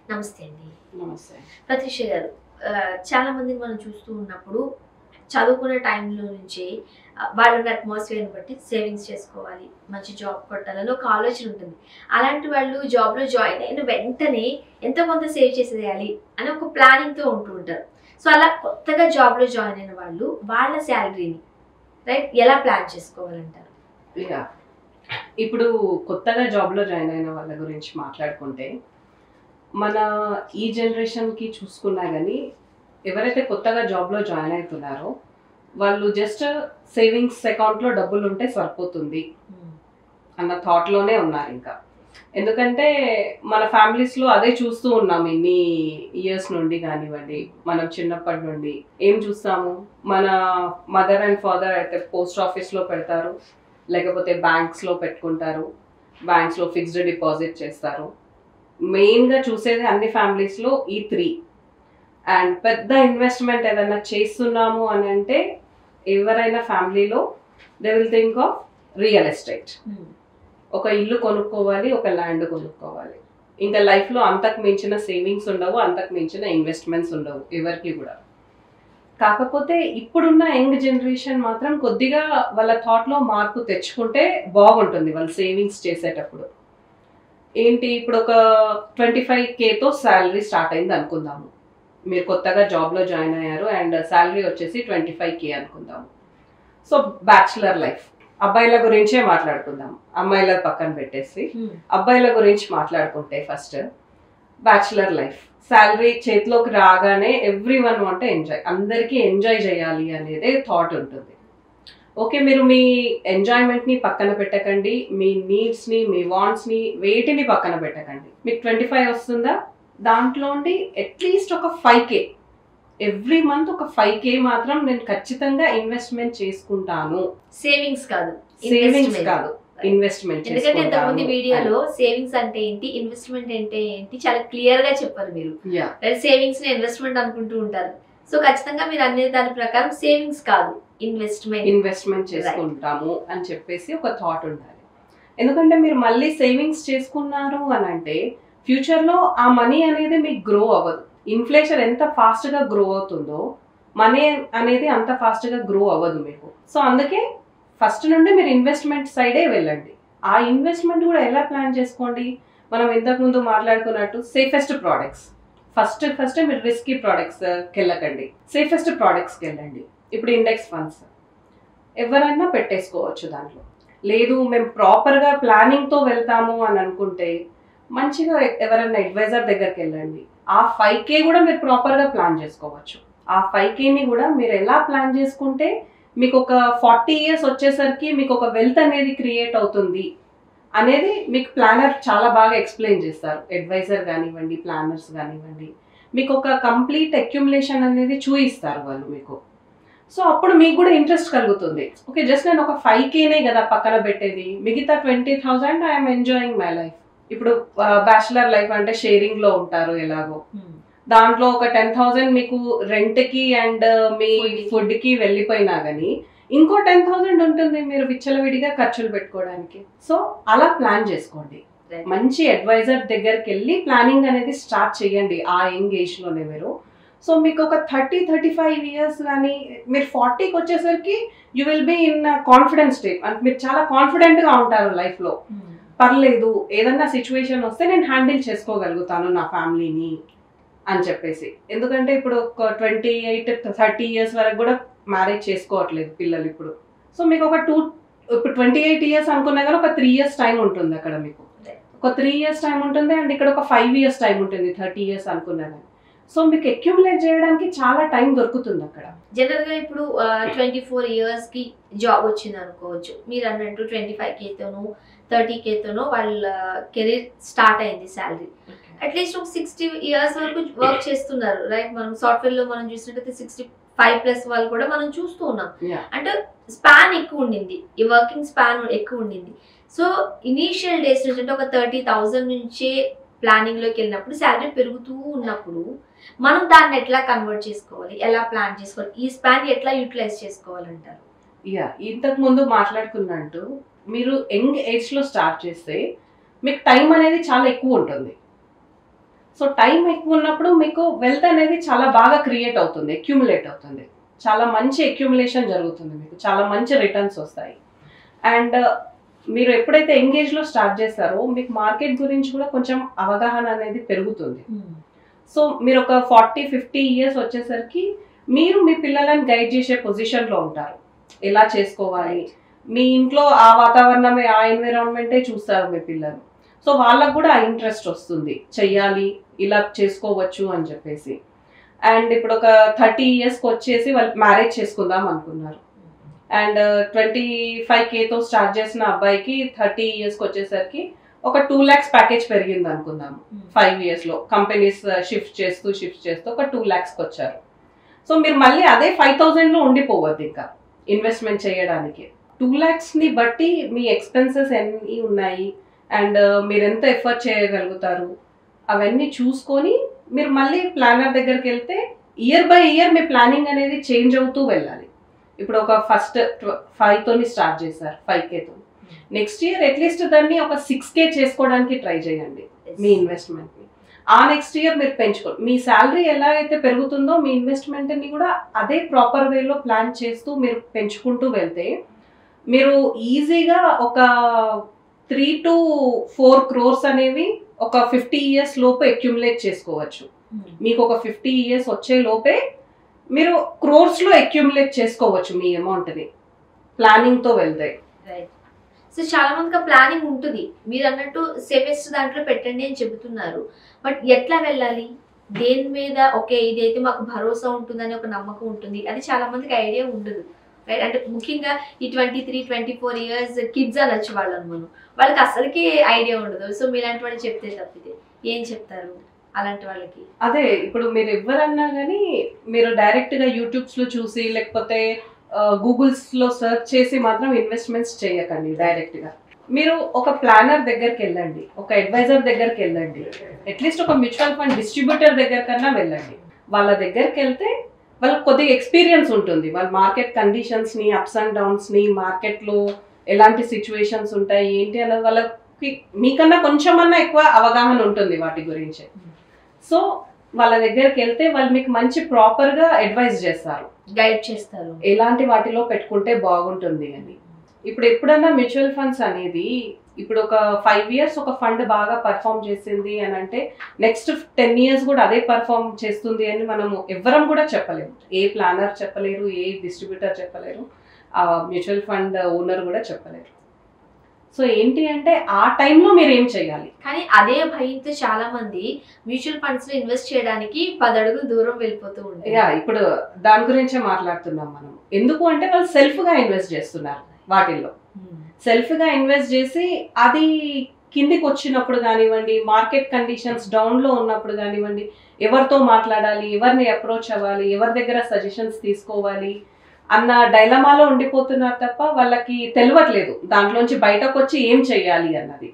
నమస్తే అండి నమస్తే ప్రత్యూష గారు ఆ, చాలా మందిని మనం చూస్తూ ఉన్నప్పుడు చదువుకునే టైంలో నుంచి ఆ, వాళ్ళున్న అట్మాస్ఫియర్ని బట్టి సేవింగ్స్ చేసుకోవాలి మంచి జాబ్ కొట్టాలని ఒక ఆలోచన ఉంటుంది అలాంటి వాళ్ళు జాబ్లో జాయిన్ అయిన వెంటనే ఎంతో కొంత సేవ్ చేసేయాలి అని ఒక ప్లానింగ్తో ఉంటూ ఉంటారు సో అలా కొత్తగా జాబ్లో జాయిన్ అయిన వాళ్ళు వాళ్ళ శాలరీని రైట్ ఎలా ప్లాన్ చేసుకోవాలంటారు యా ఇప్పుడు కొత్తగా జాబ్లో జాయిన్ అయిన వాళ్ళ గురించి మాట్లాడుకుంటే మన ఈ జనరేషన్కి చూసుకున్నా కానీ ఎవరైతే కొత్తగా జాబ్లో జాయిన్ అవుతున్నారో వాళ్ళు జస్ట్ సేవింగ్స్ అకౌంట్లో డబ్బులు ఉంటే సరిపోతుంది అన్న థాట్లోనే ఉన్నారు ఇంకా ఎందుకంటే మన ఫ్యామిలీస్లో అదే చూస్తూ ఉన్నాం ఇన్ని ఇయర్స్ నుండి కానివ్వండి మనం చిన్నప్పటి నుండి ఏం చూస్తాము మన మదర్ అండ్ ఫాదర్ అయితే పోస్ట్ ఆఫీస్లో పెడతారు లేకపోతే బ్యాంక్స్లో పెట్టుకుంటారు బ్యాంక్స్లో ఫిక్స్డ్ డిపాజిట్ చేస్తారు మెయిన్గా చూసేది అన్ని ఫ్యామిలీస్లో ఈ త్రీ అండ్ పెద్ద ఇన్వెస్ట్మెంట్ ఏదైనా చేస్తున్నాము అని అంటే ఎవరైనా ఫ్యామిలీలో they will think of real estate ఒక ఇల్లు కొనుక్కోవాలి ఒక ల్యాండ్ కొనుక్కోవాలి ఇంకా లైఫ్లో అంతకు మించిన సేవింగ్స్ ఉండవు అంతకు మించిన ఇన్వెస్ట్మెంట్స్ ఉండవు ఎవరికి కూడా కాకపోతే ఇప్పుడున్న యంగ్ జనరేషన్ మాత్రం కొద్దిగా వాళ్ళ థాట్లో మార్పు తెచ్చుకుంటే బాగుంటుంది వాళ్ళు సేవింగ్స్ చేసేటప్పుడు ఏంటి ఇప్పుడు ఒక ట్వంటీ ఫైవ్ కేతో శాలరీ స్టార్ట్ అయింది అనుకుందాము మీరు కొత్తగా జాబ్లో జాయిన్ అయ్యారు అండ్ శాలరీ వచ్చేసి ట్వంటీ ఫైవ్ కే అనుకుందాము సో బ్యాచులర్ లైఫ్ అబ్బాయిల గురించే మాట్లాడుకుందాం అమ్మాయిల పక్కన పెట్టేసి అబ్బాయిల గురించి మాట్లాడుకుంటే ఫస్ట్ బ్యాచులర్ లైఫ్ శాలరీ చేతిలోకి రాగానే ఎవ్రీ వన్ వాంట్ ఎంజాయ్ అందరికీ ఎంజాయ్ చేయాలి అనేదే థాట్ ఉంటుంది ఓకే మీరు మీ ఎంజాయ్మెంట్ని పక్కన పెట్టకండి మీ నీడ్స్ని మీ వాంట్స్ని వేటిని పక్కన పెట్టకండి మీకు ట్వంటీ ఫైవ్ వస్తుందా దాంట్లో అట్లీస్ట్ ఒక ఫైవ్ కే ఎవ్రీ మంత్ ఒక ఫైవ్ కే మాత్రం నేను ఖచ్చితంగా ఇన్వెస్ట్మెంట్ చేసుకుంటాను సేవింగ్స్ కాదు సేవింగ్స్ investment. కాదు ఇన్వెస్ట్మెంట్ ఎందుకంటే ఇంతకుముందు వీడియోలో సేవింగ్స్ అంటే ఏంటి ఇన్వెస్ట్మెంట్ అంటే ఏంటి చాలా క్లియర్ గా చెప్పారు మీరు యా సేవింగ్స్ ని ఇన్వెస్ట్మెంట్ అనుకుంటూ ఉంటారు సో ఖచ్చితంగా మీరు అనే దాని ప్రకారం సేవింగ్స్ కాదు ఇన్వెస్ట్మెంట్ ఇన్వెస్ట్మెంట్ చేసుకుంటాము అని చెప్పేసి ఒక థాట్ ఉండాలి ఎందుకంటే మీరు మళ్ళీ సేవింగ్స్ చేసుకున్నారు అని అంటే ఫ్యూచర్లో ఆ మనీ అనేది మీకు గ్రో అవ్వదు ఇన్ఫ్లేషన్ ఎంత ఫాస్ట్గా గ్రో అవుతుందో మనీ అనేది అంత ఫాస్ట్గా గ్రో అవ్వదు మీకు సో అందుకే ఫస్ట్ నుండి మీరు ఇన్వెస్ట్మెంట్ సైడే వెళ్ళండి ఆ ఇన్వెస్ట్మెంట్ కూడా ఎలా ప్లాన్ చేసుకోండి మనం ఇంతకు ముందు మాట్లాడుకున్నట్టు సేఫెస్ట్ ప్రోడక్ట్స్ ఫస్ట్ ఫస్ట్ మీరు రిస్కీ ప్రోడక్ట్స్కి వెళ్ళకండి సేఫెస్ట్ ప్రోడక్ట్స్కి వెళ్ళండి ఇప్పుడు ఇండెక్స్ ఫండ్స్ ఎవరైనా పెట్టేసుకోవచ్చు దాంట్లో లేదు మేము ప్రాపర్గా ప్లానింగ్తో వెళ్తాము అని అనుకుంటే మంచిగా ఎవరైనా అడ్వైజర్ దగ్గరికి వెళ్ళండి ఆ ఫైవ్ కే కూడా మీరు ప్రాపర్గా ప్లాన్ చేసుకోవచ్చు ఆ ఫైవ్ కేని కూడా మీరు ఎలా ప్లాన్ చేసుకుంటే మీకు ఒక ఫార్టీ ఇయర్స్ వచ్చేసరికి మీకు ఒక వెల్త్ అనేది క్రియేట్ అవుతుంది అనేది మీకు ప్లానర్ చాలా బాగా ఎక్స్ప్లెయిన్ చేస్తారు అడ్వైజర్ కానివ్వండి ప్లానర్స్ కానివ్వండి మీకు ఒక కంప్లీట్ అక్యుములేషన్ అనేది చూయిస్తారు వాళ్ళు మీకు సో అప్పుడు మీకు కూడా ఇంట్రెస్ట్ కలుగుతుంది ఓకే జస్ట్ నేను ఒక ఫైవ్ కేనే కదా పక్కన పెట్టేది మిగతా twenty thousand I'm enjoying my life ఇప్పుడు బ్యాచులర్ లైఫ్ అంటే షేరింగ్ లో ఉంటారు ఎలాగో దాంట్లో ఒక టెన్ థౌజండ్ మీకు రెంట్ కి అండ్ మీ Food కి. ఫుడ్ కి వెళ్ళిపోయినా గానీ ఇంకో టెన్ థౌజండ్ ఉంటుంది మీరు విచ్చలవిడిగా ఖర్చులు పెట్టుకోవడానికి సో అలా ప్లాన్ చేసుకోండి మంచి అడ్వైజర్ దగ్గరికి వెళ్ళి ప్లానింగ్ అనేది స్టార్ట్ చేయండి ఆ యంగ్ ఏజ్ లోనే మీరు సో మీకు ఒక థర్టీ థర్టీ ఫైవ్ ఇయర్స్ కానీ మీరు ఫార్టీకి వచ్చేసరికి you will be in confidence state అంటే మీరు చాలా కాన్ఫిడెంట్ గా ఉంటారు లైఫ్ లో పర్లేదు ఏదన్నా సిచ్యువేషన్ వస్తే నేను హ్యాండిల్ చేసుకోగలుగుతాను నా ఫ్యామిలీని అని చెప్పేసి ఎందుకంటే ఇప్పుడు ఒక ట్వంటీ ఎయిట్ థర్టీ ఇయర్స్ వరకు కూడా మ్యారేజ్ చేసుకోవట్లేదు పిల్లలు ఇప్పుడు సో మీకు ఒక టూ ఇప్పుడు ట్వంటీ ఎయిట్ ఇయర్స్ అనుకున్నా కానీ ఒక త్రీ ఇయర్స్ టైం ఉంటుంది అక్కడ మీకు ఒక త్రీ ఇయర్స్ టైం ఉంటుంది అండ్ ఇక్కడ ఒక ఫైవ్ ఇయర్స్ టైం ఉంటుంది థర్టీ ఇయర్స్ అనుకున్నా కానీ సో మీకు అక్యుములేట్ చేయడానికి చాలా టైం దొరుకుతుంది అక్కడ జనరల్ గా ఇప్పుడు ట్వంటీ ఫోర్ ఇయర్స్ కి జాబ్ వచ్చింది అనుకోవచ్చు మీరు అన్నట్టు ట్వంటీ ఫైవ్ కేతోనో థర్టీ కేతోనో వాళ్ళ కెరీర్ స్టార్ట్ అయింది శాలరీ అట్లీస్ట్ ఒక సిక్స్టీ ఇయర్స్ వరకు వర్క్ చేస్తున్నారు రైట్ మనం సాఫ్ట్వేర్ లో మనం చూసినట్టయితే సిక్స్టీ ఫైవ్ ప్లస్ వాళ్ళు కూడా మనం చూస్తూ ఉన్నాం Yeah. అంటే స్పాన్ ఎక్కువ ఉండింది ఈ వర్కింగ్ స్పాన్ ఎక్కువ ఉండింది సో ఇనీషియల్ డేస్ నుంచి అంటే ఒక థర్టీ థౌజండ్ నుంచే ప్లానింగ్ లోకి వెళ్ళినప్పుడు శాలరీ పెరుగుతూ ఉన్నప్పుడు మనం దాన్ని ఎట్లా కన్వర్ట్ చేసుకోవాలి ఎలా ప్లాన్ చేసుకోవాలి ఈ స్పాన్ ఎట్లా యూటిలైజ్ చేసుకోవాలంటారు యా ఇంతకు ముందు మాట్లాడుకున్నట్టు మీరు యంగ్ ఏజ్ లో స్టార్ట్ చేస్తే మీకు టైం అనేది చాలా ఎక్కువ ఉంటుంది సో టైం ఎక్కువ ఉన్నప్పుడు మీకు వెల్త్ అనేది చాలా బాగా క్రియేట్ అవుతుంది అక్యుములేట్ అవుతుంది చాలా మంచి అక్యుములేషన్ జరుగుతుంది మీకు చాలా మంచి రిటర్న్స్ వస్తాయి అండ్ మీరు ఎప్పుడైతే ఎంగేజ్లో స్టార్ట్ చేస్తారో మీకు మార్కెట్ గురించి కూడా కొంచెం అవగాహన అనేది పెరుగుతుంది సో మీరు ఒక ఫార్టీ ఫిఫ్టీ ఇయర్స్ వచ్చేసరికి మీరు మీ పిల్లలను గైడ్ చేసే పొజిషన్లో ఉంటారు ఎలా చేసుకోవాలి మీ ఇంట్లో ఆ వాతావరణమే ఆ ఎన్విరాన్మెంటే చూస్తారు మీ పిల్లలు సో వాళ్ళకు కూడా ఆ ఇంట్రెస్ట్ వస్తుంది చెయ్యాలి ఇలా చేసుకోవచ్చు అని చెప్పేసి అండ్ ఇప్పుడు ఒక థర్టీ ఇయర్స్కి వచ్చేసి వాళ్ళు మ్యారేజ్ చేసుకుందాం అనుకున్నారు అండ్ ట్వంటీ ఫైవ్ కేతో స్టార్ట్ చేసిన అబ్బాయికి థర్టీ ఇయర్స్కి వచ్చేసరికి ఒక టూ ల్యాక్స్ ప్యాకేజ్ పెరిగింది అనుకుందాము ఫైవ్ ఇయర్స్లో కంపెనీస్ షిఫ్ట్ చేస్తూ షిఫ్ట్ చేస్తూ ఒక టూ ల్యాక్స్కి వచ్చారు సో మీరు మళ్ళీ అదే ఫైవ్ థౌజండ్లో ఉండిపోవద్దు ఇంకా ఇన్వెస్ట్మెంట్ చేయడానికి టూ ల్యాక్స్ని బట్టి మీ ఎక్స్పెన్సెస్ ఎన్ని ఉన్నాయి అండ్ మీరు ఎంత ఎఫర్ట్ చేయగలుగుతారు అవన్నీ చూసుకొని మీరు మళ్ళీ ప్లానర్ దగ్గరికి వెళ్తే ఇయర్ బై ఇయర్ మీ ప్లానింగ్ అనేది చేంజ్ అవుతూ వెళ్ళాలి ఇప్పుడు ఒక ఫస్ట్ ఫైవ్ తోని స్టార్ట్ చేశారు ఫైవ్ కేతో నెక్స్ట్ ఇయర్ అట్లీస్ట్ దాన్ని ఒక సిక్స్ కే చేసుకోవడానికి ట్రై చేయండి మీ ఇన్వెస్ట్మెంట్ ని ఆ నెక్స్ట్ ఇయర్ మీరు పెంచుకోండి మీ శాలరీ ఎలా అయితే పెరుగుతుందో మీ ఇన్వెస్ట్మెంట్ ని కూడా అదే ప్రాపర్ వేలో ప్లాన్ చేస్తూ మీరు పెంచుకుంటూ వెళ్తే మీరు ఈజీగా ఒక త్రీ టు ఫోర్ క్రోర్స్ అనేవి ఒక ఫిఫ్టీ ఇయర్స్ లోపు అక్యుములేట్ చేసుకోవచ్చు మీకు ఒక ఫిఫ్టీ ఇయర్స్ వచ్చే లోపే మీరు క్రోర్స్ లో అక్యుములేట్ చేసుకోవచ్చు మీ అమౌంట్ ని ప్లానింగ్ తో వెళ్తే రైట్ సో చాలా మందికి ప్లానింగ్ ఉంటుంది మీరు అన్నట్టు సేఫెస్ట్ దాంట్లో పెట్టండి అని చెబుతున్నారు బట్ ఎట్లా వెళ్ళాలి దేని మీద ఓకే ఇదైతే మాకు భరోసా ఉంటుందని ఒక నమ్మకం ఉంటుంది అది చాలా మందికి ఐడియా ఉండదు రైట్ అంటే ముఖ్యంగా ఈ twenty three twenty four years kids అనొచ్చు వాళ్ళని మనం వాళ్ళకి అసలుకి ఐడియా ఉండదు సో మీలాంటి వాళ్ళు చెప్తే తప్పితే ఏం చెప్తారు అలాంటి వాళ్ళకి అదే ఇప్పుడు మీరు ఎవరన్నా కానీ మీరు డైరెక్ట్ గా యూట్యూబ్స్ లో చూసి లేకపోతే గూగుల్స్ లో సెర్చ్ చేసి మాత్రం ఇన్వెస్ట్మెంట్స్ చేయకండి డైరెక్ట్ గా మీరు ఒక ప్లానర్ దగ్గరికి వెళ్ళండి ఒక అడ్వైజర్ దగ్గరికి వెళ్ళండి అట్లీస్ట్ ఒక మ్యూచువల్ ఫండ్ డిస్ట్రిబ్యూటర్ దగ్గర కన్నా వెళ్ళండి వాళ్ళ దగ్గరికి వెళ్తే వాళ్ళకి కొద్దిగా ఎక్స్పీరియన్స్ ఉంటుంది వాళ్ళ మార్కెట్ కండిషన్స్ ని అప్స్ అండ్ డౌన్స్ ని మార్కెట్ లో ఎలాంటి సిచ్యువేషన్స్ ఉంటాయి ఏంటి అన్నది వాళ్ళకి మీకన్నా కొంచెమన్నా ఎక్కువ అవగాహన ఉంటుంది వాటి గురించి సో వాళ్ళ దగ్గరికి వెళ్తే వాళ్ళు మీకు మంచి ప్రాపర్ గా అడ్వైస్ చేస్తారు గైడ్ చేస్తారు ఎలాంటి వాటిలో పెట్టుకుంటే బాగుంటుంది అని ఇప్పుడు ఎప్పుడన్నా మ్యూచువల్ ఫండ్స్ అనేది ఇప్పుడు ఒక ఫైవ్ ఇయర్స్ ఒక ఫండ్ బాగా పర్ఫామ్ చేసింది అని అంటే నెక్స్ట్ టెన్ ఇయర్స్ కూడా అదే పర్ఫామ్ చేస్తుంది అని మనము ఎవ్వరం కూడా చెప్పలేము ఏ ప్లానర్ చెప్పలేరు ఏ డిస్ట్రిబ్యూటర్ చెప్పలేరు ఆ మ్యూచువల్ ఫండ్ ఓనర్ కూడా చెప్పలేరు సో ఏంటి అంటే ఆ టైంలో మీరు ఏం చేయాలి కానీ అదే భయంతో చాలా మంది మ్యూచువల్ ఫండ్స్ లో ఇన్వెస్ట్ చేయడానికి పది అడుగులు దూరం వెళ్ళిపోతూ ఉంటారు యా ఇప్పుడు దాని గురించే మాట్లాడుతున్నాం మనం ఎందుకు అంటే వాళ్ళు సెల్ఫ్ గా ఇన్వెస్ట్ చేస్తున్నారు వాటిల్లో సెల్ఫ్ గా ఇన్వెస్ట్ చేసి అది కిందికి వచ్చినప్పుడు కానివ్వండి మార్కెట్ కండిషన్స్ డౌన్ లో ఉన్నప్పుడు కానివ్వండి ఎవరితో మాట్లాడాలి ఎవరిని అప్రోచ్ అవ్వాలి ఎవరి దగ్గర సజెషన్స్ తీసుకోవాలి అన్న డైలమాలో ఉండిపోతున్నారు తప్ప వాళ్ళకి తెలియట్లేదు దాంట్లోంచి బయటకు వచ్చి ఏం చెయ్యాలి అన్నది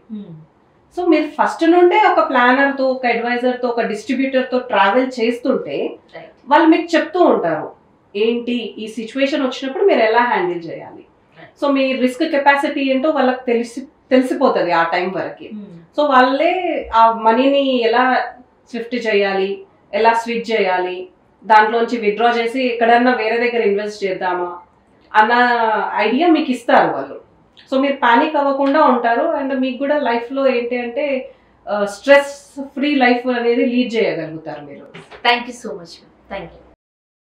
సో మీరు ఫస్ట్ నుండే ఒక ప్లానర్ తో ఒక అడ్వైజర్ తో ఒక డిస్ట్రిబ్యూటర్ తో ట్రావెల్ చేస్తుంటే Right. వాళ్ళు మీకు చెప్తూ ఉంటారు ఏంటి ఈ సిచ్యువేషన్ వచ్చినప్పుడు మీరు ఎలా హ్యాండిల్ చేయాలి సో మీ రిస్క్ కెపాసిటీ ఏంటో వాళ్ళకి తెలిసి తెలిసిపోతుంది ఆ టైం వరకు సో వాళ్ళే ఆ మనీని ఎలా స్విఫ్ట్ చేయాలి ఎలా స్విచ్ చేయాలి దాంట్లోంచి విత్డ్రా చేసి ఎక్కడన్నా వేరే దగ్గర ఇన్వెస్ట్ చేద్దామా అన్న ఐడియా మీకు ఇస్తారు వాళ్ళు సో మీరు పానిక్ అవ్వకుండా ఉంటారు అండ్ మీకు కూడా లైఫ్లో ఏంటి అంటే స్ట్రెస్ ఫ్రీ లైఫ్ అనేది లీడ్ చేయగలుగుతారు మీరు thank you so much thank you